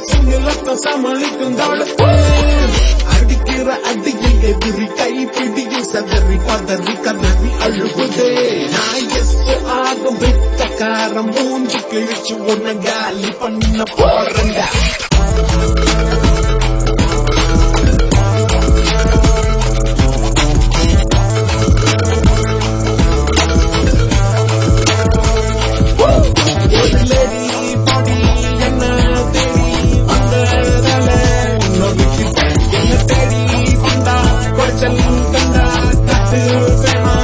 சிங்கிலத்தை சமாளிக்கும் தாளத்து அடிக்கிற அடியில் எதிரி கை பிடியில் சதறி பதறி கதறி அழுகுதே நான் எஸ் ஆகும் வித்தக்காரம் மூஞ்சி கிழிச்சு உன்னை காலி பண்ண போறேன்டா ஒரு lady body என்ன தேடி வந்ததால நொறுக்கிட்டேன். என்ன தேடி வந்தா குறைச்சல் கண்டா கட்டு வேணா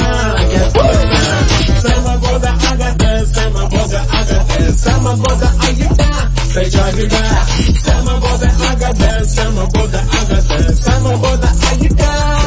செம போத ஆகாத செம போத ஆகாத செம போத ஆகிட்டா பெஜாகிடா செம போத ஆகாத செம போத ஆகாத செம போத ஆகிட்டா